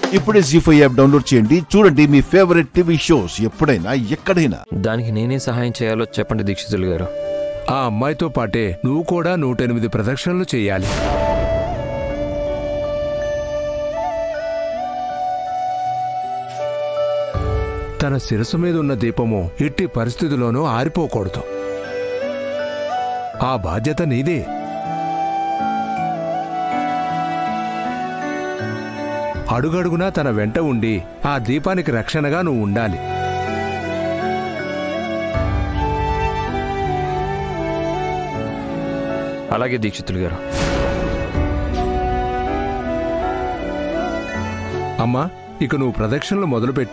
ఇప్పుడే G five app download చేయండి చూడండి మీ ఫేవరెట్ టీవీ షోస్ ఎప్పుడైనా ఎక్కడైనా దానికి నేనే సహాయం చేయాలో చెప్పండి దీక్షితులు గారు ఆ అమ్మాయితో పాటే నువ్వు కూడా నూట ఎనిమిది ప్రదక్షిణలు చేయాలి తన శిరసు మీద ఉన్న దీపము ఎట్టి పరిస్థితిలోనూ ఆరిపోకూడదు ఆ బాధ్యత నీదే అడుగడుగునా తన వెంట ఉండి ఆ దీపానికి రక్షణగా నువ్వు ఉండాలి అలాగే దీక్షితులు గారు అమ్మా ఇక నువ్వు ప్రదక్షిణలు మొదలుపెట్టు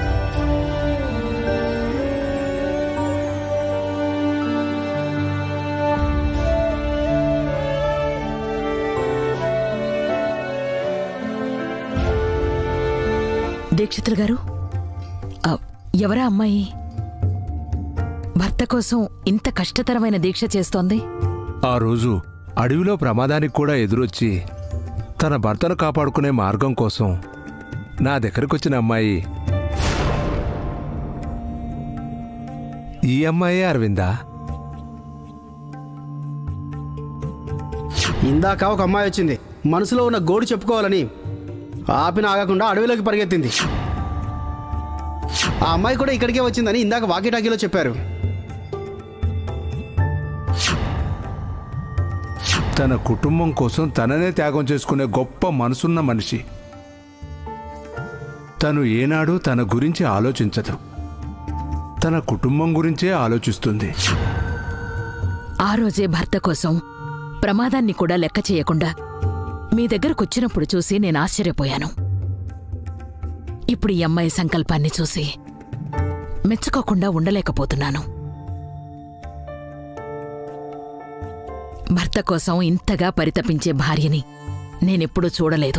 దీక్షితులు గారు ఆ, ఎవరా అమ్మాయి భర్త కోసం ఇంత కష్టతరమైన దీక్ష చేస్తోంది ఆ రోజు అడవిలో ప్రమాదానికి కూడా ఎదురొచ్చి తన భర్తను కాపాడుకునే మార్గం కోసం నా దగ్గరకొచ్చిన అమ్మాయి ఈ అమ్మాయే అరవిందా ఇందాక ఒక అమ్మాయి వచ్చింది మనసులో ఉన్న గోడు చెప్పుకోవాలని ఆపిన ఆగకుండా అడవిలోకి పరిగెత్తింది ఆ అమ్మాయి కూడా ఇక్కడికే వచ్చిందని ఇందాక వాకిటాకీలో చెప్పారు తన కుటుంబం కోసం తననే త్యాగం చేసుకునే గొప్ప మనసున్న మనిషి తను ఏనాడు తన గురించి ఆలోచించదు తన కుటుంబం గురించే ఆలోచిస్తుంది ఆ రోజే భర్త కోసం ప్రమాదాన్ని కూడా లెక్క చేయకుండా మీ దగ్గరకొచ్చినప్పుడు చూసి నేను ఆశ్చర్యపోయాను ఇప్పుడు ఈ అమ్మాయి సంకల్పాన్ని చూసి మెచ్చుకోకుండా ఉండలేకపోతున్నాను భర్త కోసం ఇంతగా పరితపించే భార్యని నేనెప్పుడూ చూడలేదు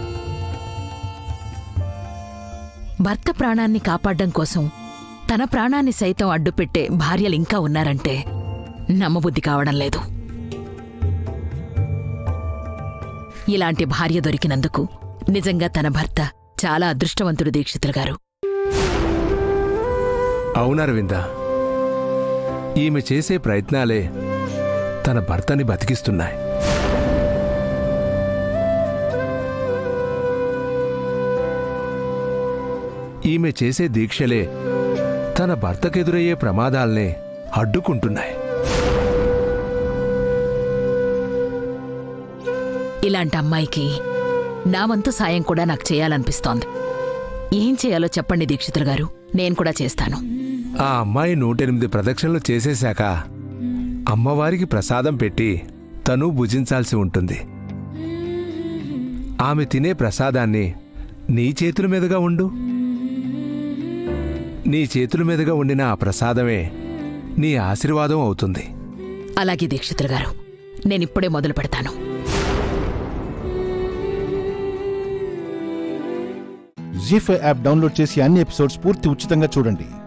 భర్త ప్రాణాన్ని కాపాడ్డం కోసం తన ప్రాణాన్ని సైతం అడ్డుపెట్టే భార్యలింకా ఉన్నారంటే నమ్మబుద్ధి కావడం లేదు ఇలాంటి భార్య దొరికినందుకు నిజంగా తన భర్త చాలా అదృష్టవంతుడు దీక్షితులు గారు అవునరవింద ఈమె చేసే ప్రయత్నాలే తన భర్తని బతికిస్తున్నాయి ఈమె చేసే దీక్షలే తన భర్తకెదురయ్యే ప్రమాదాల్నే అడ్డుకుంటున్నాయి ఇలాంటి అమ్మాయికి నా వంతు సాయం కూడా నాకు చేయాలనిపిస్తోంది ఏం చేయాలో చెప్పండి దీక్షితులు గారు నేను కూడా చేస్తాను ఆ అమ్మాయి నూటెనిమిది ప్రదక్షిణలు చేసేశాక అమ్మవారికి ప్రసాదం పెట్టి తను భుజించాల్సి ఉంటుంది ఆమె తినే ప్రసాదాన్ని నీ చేతుల మీదుగా ఉండు నీ చేతుల మీదుగా ఉండిన ఆ ప్రసాదమే నీ ఆశీర్వాదం అవుతుంది అలాగే దీక్షితులు గారు నేనిప్పుడే మొదలు పెడతాను జీ ఫైవ్ యాప్ డౌన్లోడ్ చేసి అన్ని ఎపిసోడ్స్ పూర్తి ఉచితంగా చూడండి